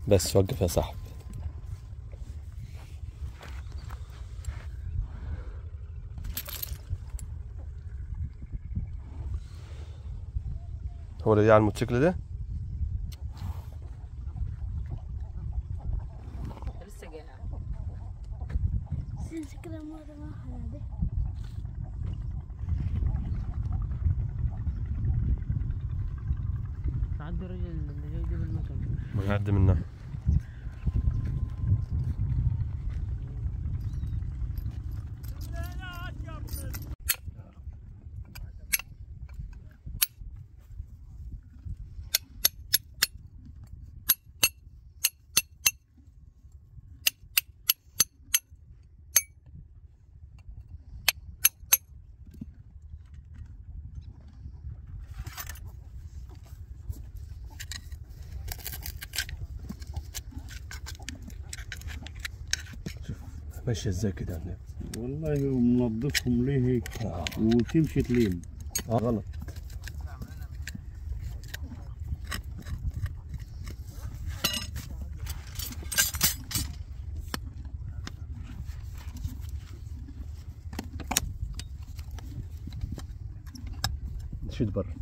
بس وقف يا صاحبي هو اللي جاي على الموتوسيكل ده لسه قاعد سنس كده مرة واحدة ده عدوا الرجل اللي جاي جيب المكان بنعدي منه ماشي ازاي كده يا ابني؟ والله منظفهم ليه هيك وتمشي تلين اه غلط شد برا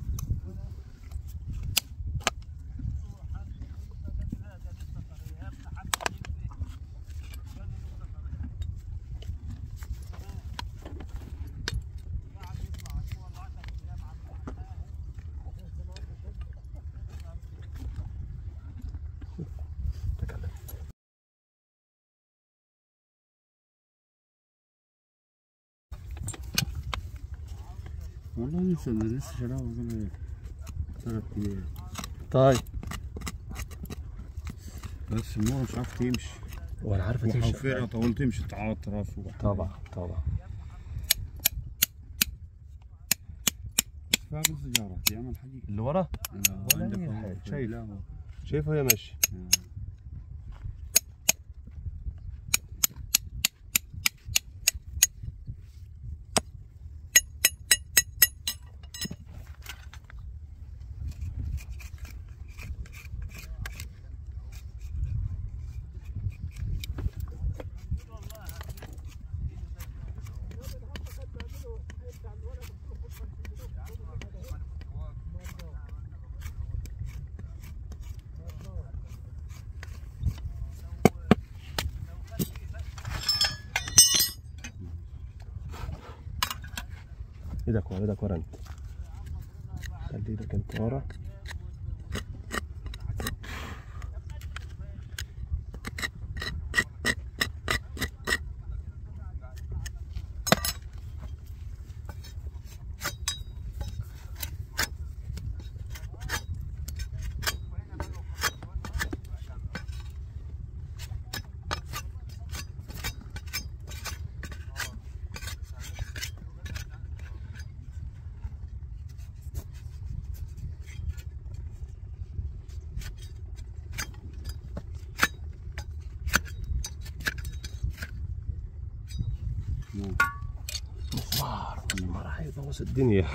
تكلم والله لسه انا لسه شراوه قبل ثلاث ايام طيب بس المورة مش عارف تمشي وانا عارف تمشي وحوفيرها طول تمشي تعاط راسه طبعا طبعا بس فيها بالسجارة يعمل حديد اللي ورا آه، ولا عندك أي هون حاجة، في شايف. القهوة. شايفه هي ماشي آه. ايدك ورا ايدك ورا انت خلي ايدك انت ورا نعم. مسمار مسمار هيبوظ الدنيا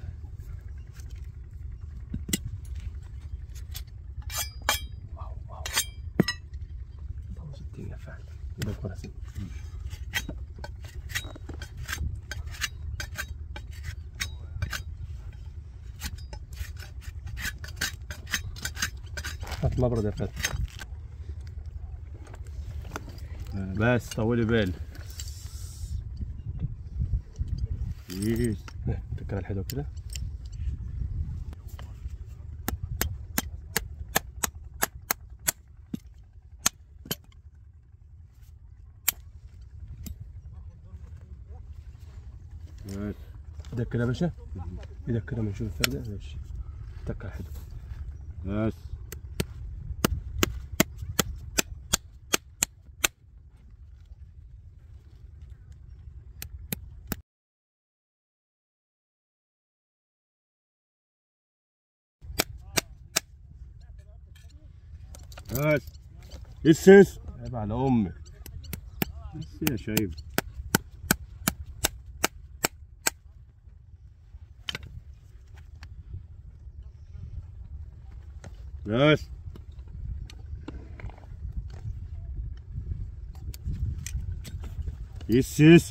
واو واو بوظ الدنيا فعلا ايدك ورا سيدي هات مبرد يا فتحي بس طولي بالك كويس تكر الحلو كده بس ايدك كده يا باشا ايدك كده بنشوف الفردة ماشي تكر حلو بس بس السس عيب على امك بس يا شايب بس يس يس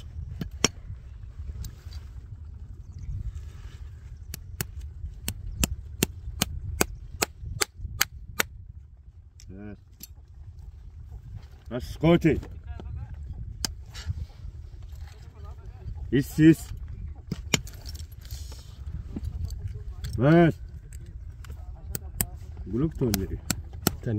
بس. بس اسكتي يس يس بس قلقت ولا ايه؟ تاني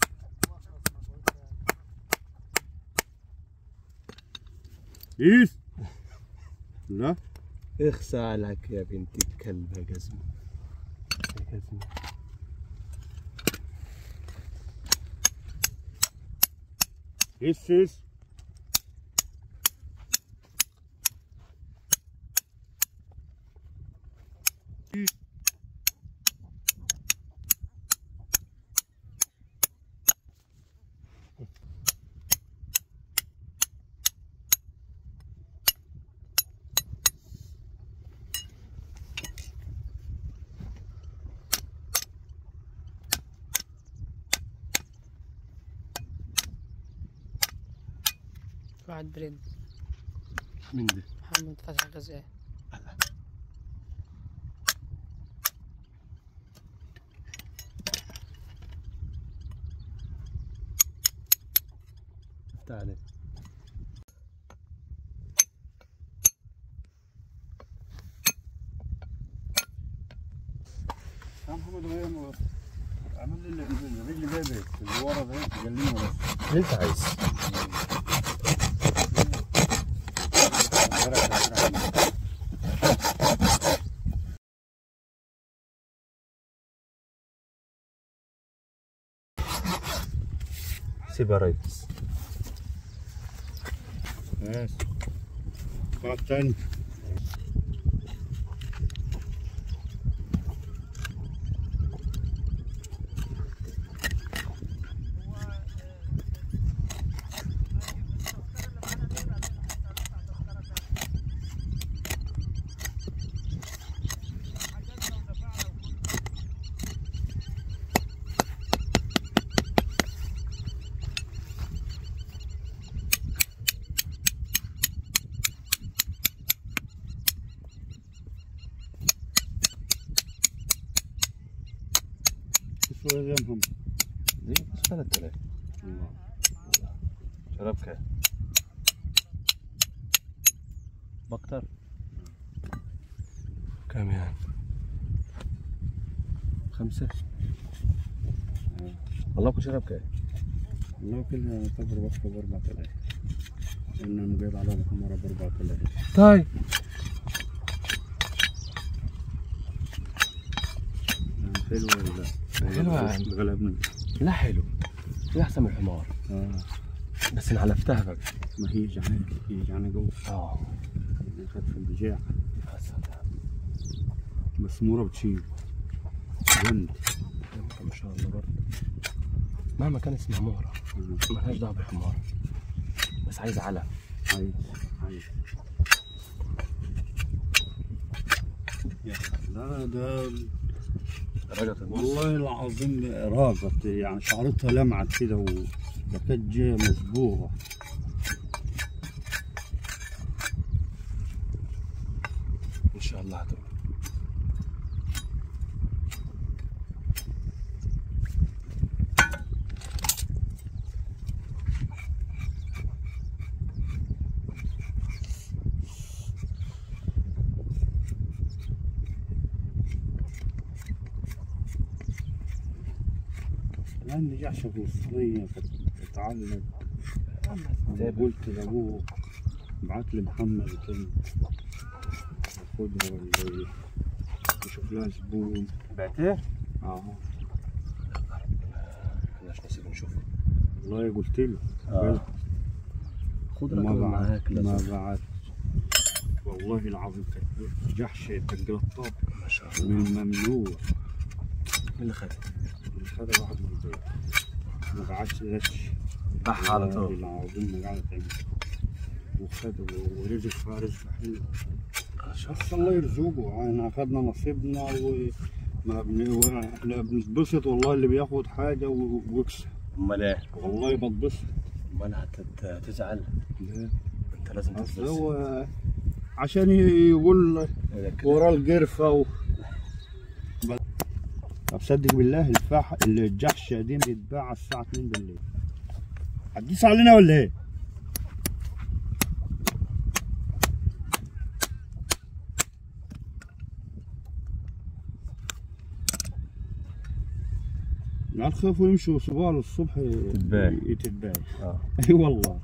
يس لا اخسى عليك يا بنت الكلب يا جزمة يا جزمة يس يس واحد بريد من ده محمد فتحي غزال افتح عليك يا محمد غير عمل لي اللي رجلي جابت اللي ورا ده تجليني بس اللي انت عايز سيبها ريس بس بعد تاني شوية يا محمد دي 3000 الله شربك بكتر كم يعني خمسة والله كل شربك والله كلها تعتبر وقفة ب 4000 لأن مقيد على محمد ب 4000 طيب حلوة ولا لا؟ حلوة يا عم. غلبنا لا حلو في احسن من الحمار اه بس انعلفتها بقى ما هي جعانة هي جعانة جوه اه خد في البجاع يا سلام مسمورة بتشيل جند يلا ما شاء الله برضه مهما كان اسمها مهرة ملهاش دعوة بالحمار بس عايز علم عايز عايز لا ده درجة النص والله العظيم راقت يعني شعرتها لمعت كده وكانت جايه مصبوغه ان شاء الله هتبقى لان جحشه فلسطينيه كانت تتعلق قلت لابوه بعت لي محمد كان خدها ولا يشوف لها زبون بعتها؟ اه مش نسيب نشوفها والله قلت له آه. خد ما رقم بعت معاك ما لازم بعت والله العظيم كانت جحشه تنقلطات ما شاء الله من ممنوع مين اللي خدها؟ هذا واحد من البيت ما قعدش غش بح على والله طول العظيم ما قعدت تعمل وخد ورزق فارس حلو ما شاء بس الله يرزقه احنا اخذنا نصيبنا وما بن... احنا بنتبسط والله اللي بياخد حاجه و- ويكسب امال ايه؟ والله بتبسط امال هتت- هتزعل لا انت انت لازم أصل تتبسط هو عشان يقول وراه القرفة و... بس- طب صدق بالله الفح الجحشة دي بتتباع على الساعة 2 بالليل هتدوس علينا ولا ايه؟ العيال خافوا يمشوا صباح للصبح تتباع. يتباع اه اي والله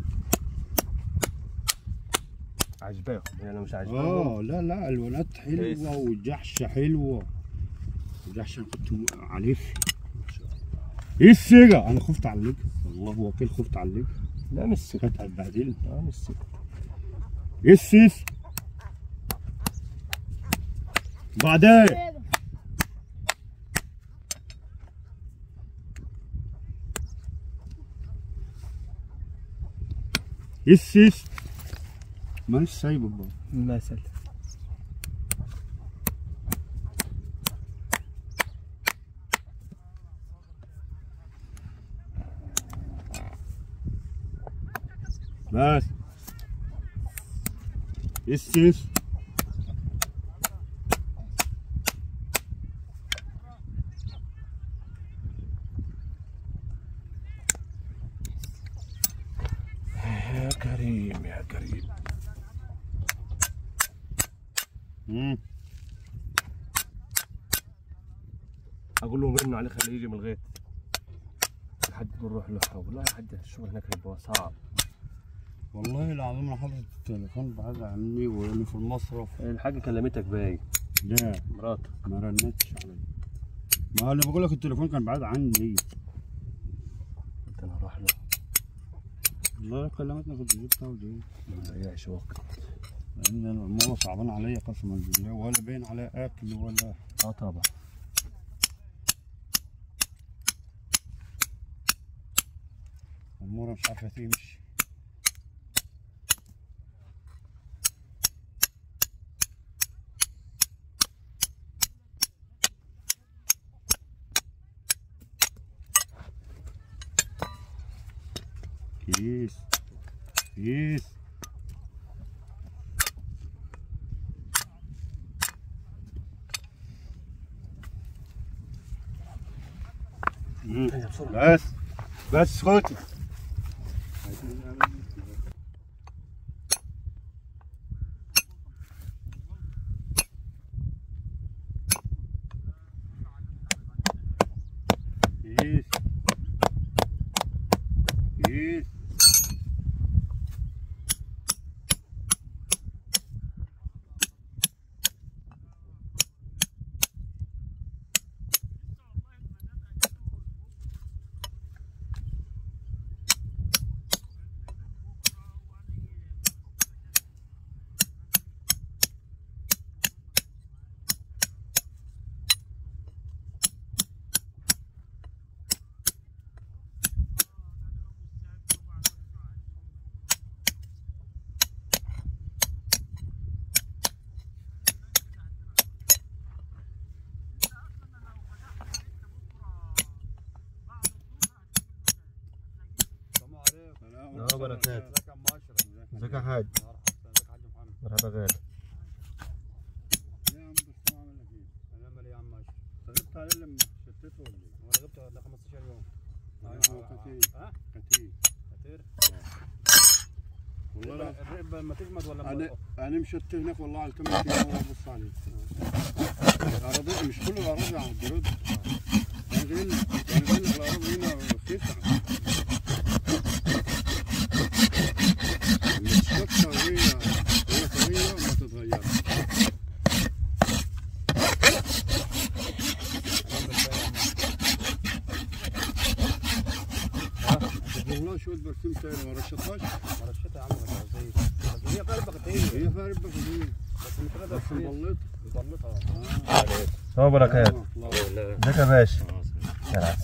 عجباهم يعني مش عجباهم اه لا لا الولاد كويس. حلوه والجحشه حلوه الجحشه أنا كنت م- عليه ايه السيجا انا خفت على الليجا والله وكيل خفت على الليجا لا مش سكت كانت هتبهدلني اه مش سكت ايه السيس بعدين ايه السيس مانيش سايبك بقى مثل بس ايه السيس يا كريم يا كريم مم. اقول لهم انه عليه خليه يجي من الغيط لحد بنروح له والله لحد الشغل هناك هيبقى صعب والله العظيم انا حاطط التليفون بعيد عني وانا في المصرف الحاجه كلمتك باي لا مراتك ما رنتش عليا ما انا بقول لك التليفون كان بعيد عني قلت انا اروح له والله كلمتنا كنت جبتها ودي ما يعيش وقت لان الماما صعبان عليا قسما بالله ولا باين عليها اكل ولا اه طبعا امورها مش عارفه تمشي كيس كيس مم. بس بس خدي كيس كيس اه بركات. ازيك يا حاج مرحبا غالي يا عم بس ما عملنا فيه هنعمل ايه يا عم اشرف؟ انت غبت عليه لما شتته ولا ايه؟ وانا غبت ده 15 يوم هو كتير ها كتير كتير والله لا الرقبه لما تجمد ولا انا ما انا مشت هناك والله على الكاميرا كده ولا ابص عليه الاراضي مش كل الاراضي على الجرود انا قايل انا قايل لك الاراضي هنا خسعه الشقه وهي وهي طريه ما تتغيرش والله شو برسيم تاني ما رشطهاش ما رشيتها يا عم ما زي هي قلبك كتير هي فيها ربة كتير بس مش قادر بس مبلط مبلطها اه بركات آه، الله. ازيك يا باشا يا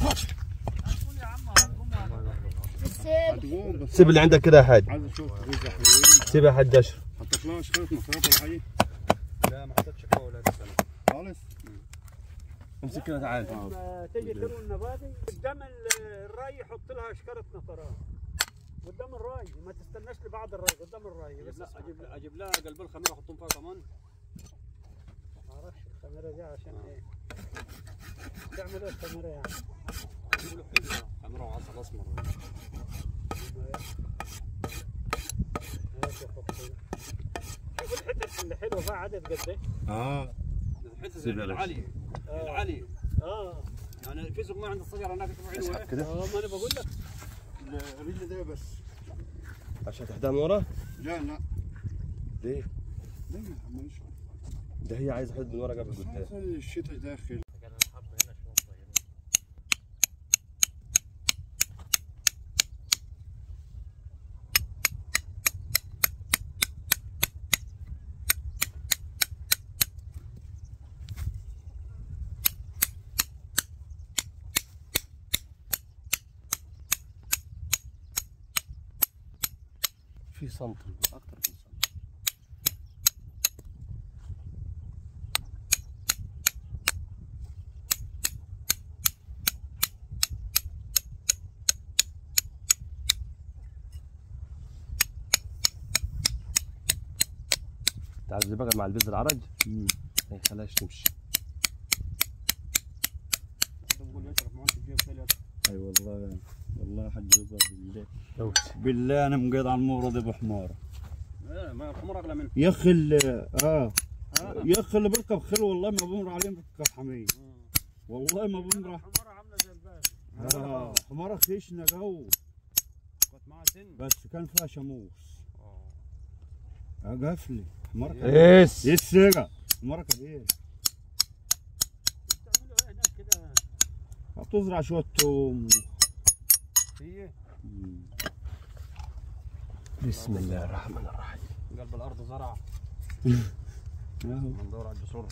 السيب هتقوم بس سيب اللي عندك كده يا حاج عايز اشوف رزق حلوين سيب يا حاج اشرف حطيت لها شكاره مصارات ولا حاجه لا ما حطيتش فوق ولا السنه خالص امسك كده تعال تيجي تروي النباتي قدام الري يحط لها شكاره نطران قدام الراي ما تستناش لبعد الراي قدام الراي بس لا اسمع اجيب كلام. اجيب لها قلب الخميره احطهم فيها كمان ما اعرفش الكاميرا دي عشان ايه تعمل ايه الكاميرا يعني يقولوا حلوه خميره وعسل اسمر ماشي يا فضل. شوف الحتت اللي حلوه فيها عدد قد ايه اه الحته سيب يا العاليه آه. العاليه اه يعني في سوق ما عند الصغيره هناك تبع حلوه اسحب كده اه ما انا بقول لك الرجل ده بس عشان تحتها من ورا لا لا ليه؟ لا مش ده هي عايزه حد من ورا قبل قدام الشتاء داخل في سنتي اكتر من سنتي تعال زي بقى مع البيض العرج ما يخليهاش تمشي بقول يشرب معاك تجيب كيلو اي والله والله حد يقدر بالله دوسي بالله انا مقيد على المورد ابو حماره لا ما الخمر اغلى منه يا اخي ال- اه آه. يا اخي اللي بركب خيل والله ما بمر عليه بركب حميد والله ما بمر الحمارة عامله زي الباب اه حماره خشنه جو كنت معاه سن بس كان فيها شموس آه. اه قفلي حماره كبيرة. ايس ايه السيجا حماره كبيره بتعملوا ايه هناك كده هتزرع شويه توم هي بسم الله الرحمن الرحيم قلب الارض زرع اهو ندور على الجسور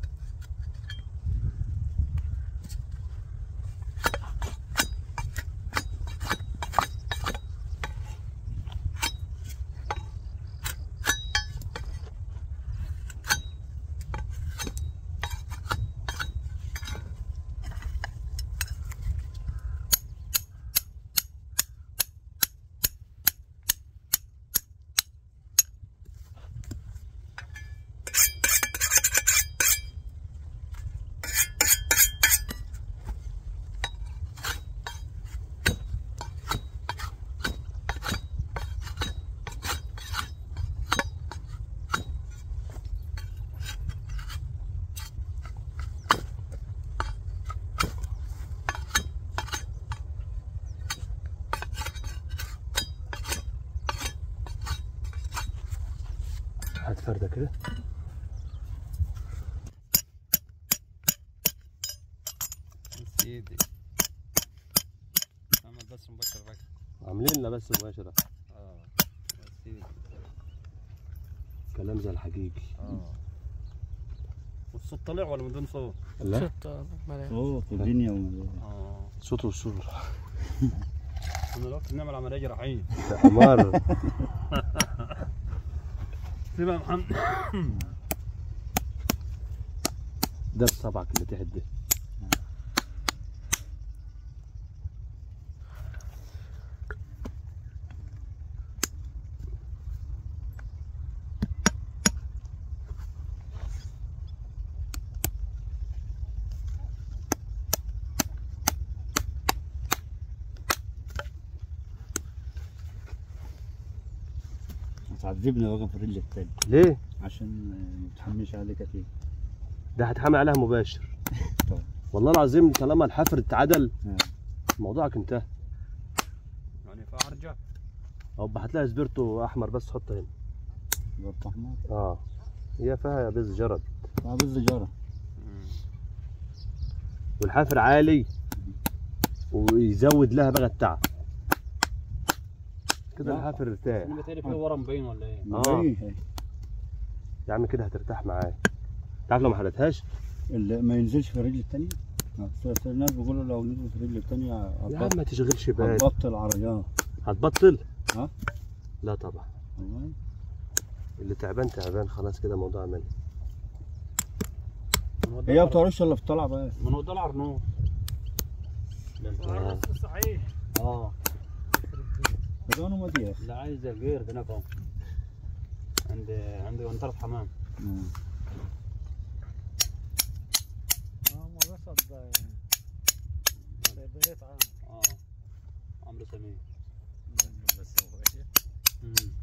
هات فرده كده سيدي عمل بس مبكر بك عاملين لنا بس مباشره اه يا سيدي كلام زي الحقيقي اه والصوت طلع ولا من دون صوت؟ لا شط مليان صوت الدنيا ومليان. اه صوت وصور انا الوقت نعمل عمليه جراحيه عمار سيبها يا محمد ده بصبعك اللي تحت ده هتعذبني بقى في الرجل التاني ليه؟ عشان ما تحملش عليه كتير ده هتحامي عليها مباشر طبعا. والله العظيم طالما الحفر اتعدل آه. موضوعك انتهى يعني فارجع او هتلاقي سبيرتو احمر بس حطه هنا برضه احمر اه هي فيها بز جرد اه بالزجاره والحافر عالي ويزود لها بقى التعب كده لا. الحافر ارتاح انا بتهيألي فيه ورا مبين ولا ايه؟ آه. إيه. يا عم كده هترتاح معايا تعرف لو ما حلتهاش اللي ما ينزلش في الرجل التانية آه، بس الناس بيقولوا لو نزل في الرجل التانية يا عم ما تشغلش بالك هتبطل عريان هتبطل ها؟ لا طبعا والله اللي تعبان تعبان خلاص كده موضوع منه هي بتعرفش الا في طلع بس من هو ده العرنوط آه. صحيح اه هذول مدير لا عايز القير هناك اهو عند عند منطقة حمام هم وسط بيت عام اه عمرو سمير بس هو ماشي مم.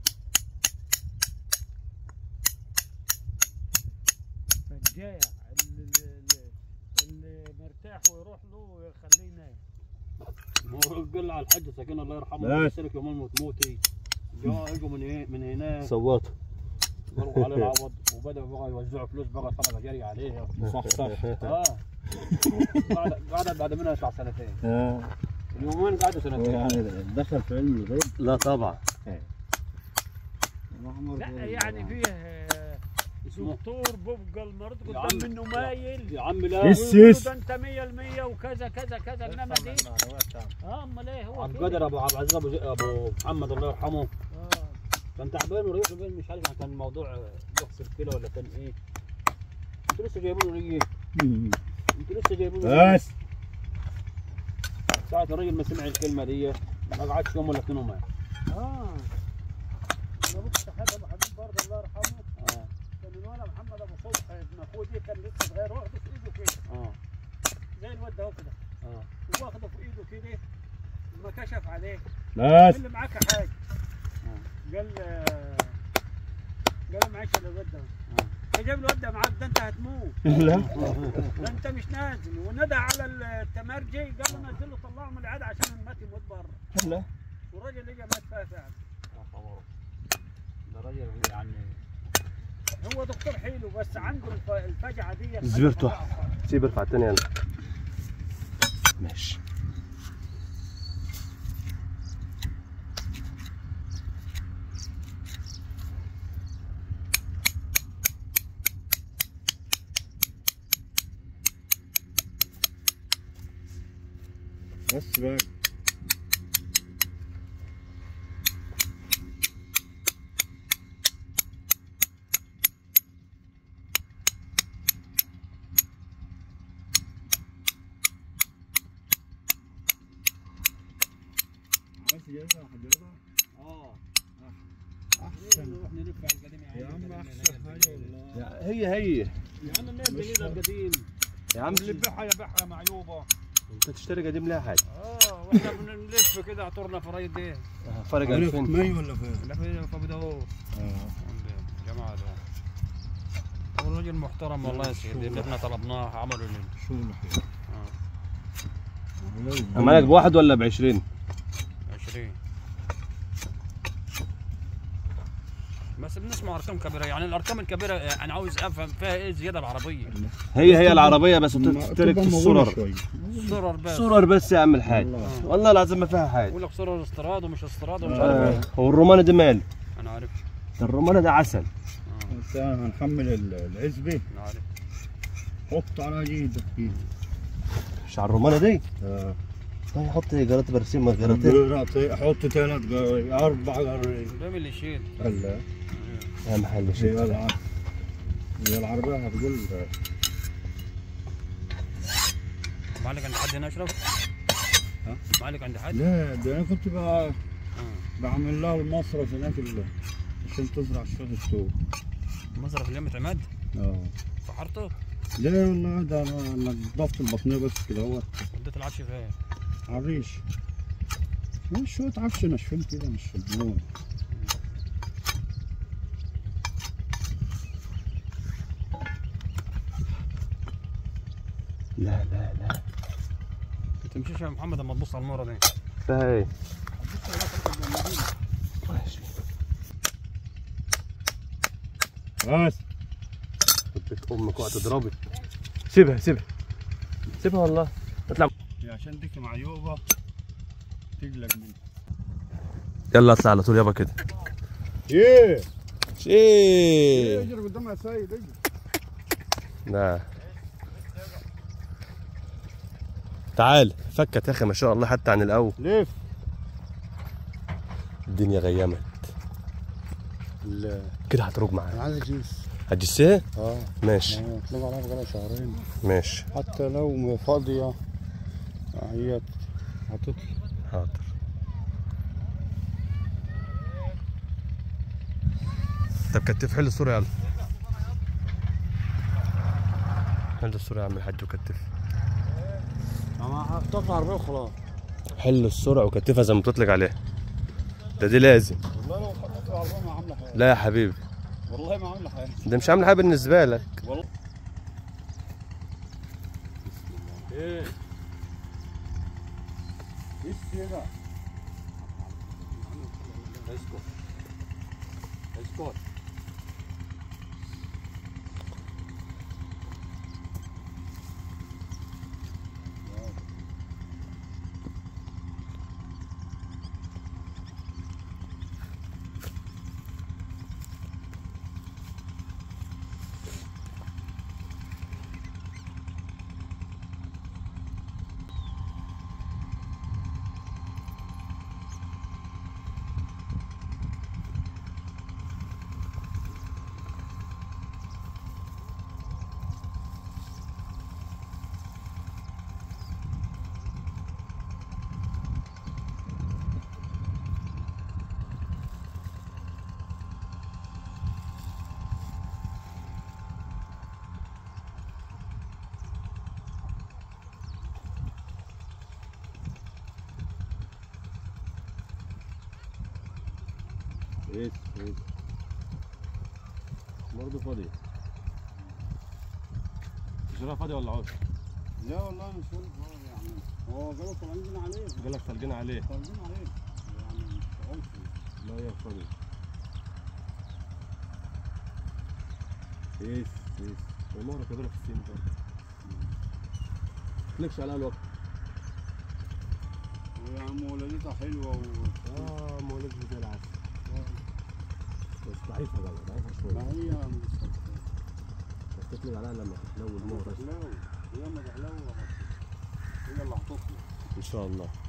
فالجاية اللي, اللي, اللي مرتاح ويروح له يخليه ينام هو قال على الحاج ساكن الله يرحمه بس. يسألك يوم ما تموتي جاء اجوا من هنا من هناك صوتوا قالوا عليه العوض وبدأوا بقى يوزعوا فلوس بقى الطلبة جري عليها صح صح اه بعد بعد بعد منها يطلع سنتين آه. اليومين قعدوا سنتين يعني دخل في علم الغيب لا طبعا لا يعني فيه آه، اسمه دكتور بيبقى المريض يا قدام عم. منه مايل يا عم لا يس. ويقولوا يس. ده انت 100% وكذا كذا كذا انما دي اه امال ايه هو عبد كده القادر ابو عبد العزيز ابو ابو محمد الله يرحمه اه كان تعبان وريح له مش عارف كان الموضوع يغسل كلى ولا كان ايه انتوا لسه جايبين له ايه انتوا لسه جايبين له بس ساعة الراجل ما سمع الكلمة دي ما قعدش يوم ولا اثنين ومات اه انا كنت حاجه ابو حبيب برضه الله يرحمه اه كان الولد محمد ابو صبح ابن اخوه دي كان لسه صغير واخده في ايده كده اه زي الواد ده هو كده اه واخده في ايده كده ما كشف عليه بس قال لي معاك حاجه قال قال له معيش الا الواد ده فجاب له الواد ده معاك ده انت هتموت لا ده انت مش نازل وندى على التمرجي قال له نزل له طلعه من العياده عشان المات يموت بره لا والراجل اللي مات فيها فعلا يا خبر ده راجل يعني هو دكتور حلو بس عنده الف- الفجعه دي زبرته. سيب ارفع الثاني انا ماشي بس بقى عملت جلسة حضرتها؟ اه أحسن نروح نلف على القديم يا عم أحسن حاجة والله هي هي يا عم الناس جديد القديم يا عم اللي بيعها يبيعها معيوبه انت تشتري قديم لها حاجه اه واحنا بنلف كده عطرنا في رايد ايه فرق أنا في 2000 مي ولا فين؟ لا في في ابو داوود آه. عند الجماعه ده هو راجل محترم والله يا سيدي اللي احنا طلبناه عملوا لنا شو نحن؟ اه امالك بواحد ولا ب 20 20 بس بنسمع ارقام كبيره يعني الارقام الكبيره انا عاوز افهم فيها ايه زياده العربيه هي هي العربيه بس بتشترك في الصرر صرر بس صرر بس يا عم الحاج والله. والله العظيم ما فيها حاجه يقول لك صرر استيراد ومش استيراد ومش عارف آه. ايه هو الروماني ده مال انا عارف ده الروماني ده عسل اه بس هنحمل ال- العزبة انا عارف حط على جيدك كده مش على الروماني دي آه. طيب حط جرات برسيم جراتين جراتين حط ثلاث قرارين اربع قرارين ده من اللي يشيل هلا يا محل هي شيء الع- هي العربية هتقول معلق عند حد هنا اشرف؟ ها؟ معلق عند حد؟ لا ده انا كنت بقى اه بعمل لها المصرف هناك ال- عشان تزرع شوية الثوم مصرف اليوم عماد اه فحرته لا والله ده انا نظفت البطنية بس كده هو وديت العفش فين؟ على الريش مش شوية عفش ناشفين كده مش البنون لا لا لا ما تمشيش يا محمد اما تبص على المره دي فيها ايه ماشي بس بيت امك وقت تضربي سيبها سيبها سيبها والله اطلع هي عشان ديك معيوبة تقلق مني يلا اطلع على طول يابا كده ايه ايه اجري قدامها يا سيد اجري لا تعال فكت يا اخي ما شاء الله حتى عن الاول لف الدنيا غيمت لا كده هتروج معايا انا عايز اجيس هتجسيه اه ماشي اطلب عليها بقالها شهرين ماشي حتى لو فاضية هي هتطلع حاضر طب كتف حل الصورة يلا حل الصورة يا عم الحاج وكتف انا هحطها عربيه وخلاص حل السرعة وكتفها زي ما بتطلق عليها ده دي لازم والله لو حطيت العربيه ما عامله حاجه لا يا حبيبي والله ما عامله حاجه ده مش عامل حاجة بالنسبة لك والله ايه بس كده اسكت اسكت ايه ايه برضه فاضي الجرة فاضي ولا عاوز؟ لا والله مش فاضي خالص يعني هو قالوا طالعين عليه قال لك طالقين عليه طالعين عليه يعني مش عارف لا هي فاضي ايه ايه المهرة كبيرة في السن برضه تلكش عليها الوقت ويا عم ولادتها حلوه و... اه مولد زي العسل بس ضعيفة بقى ضعيفة ما شوية هي مش بس تطلق عليها لما تحلو المهرة تحلو هي ما تحلو هي اللي هتطلع ان شاء الله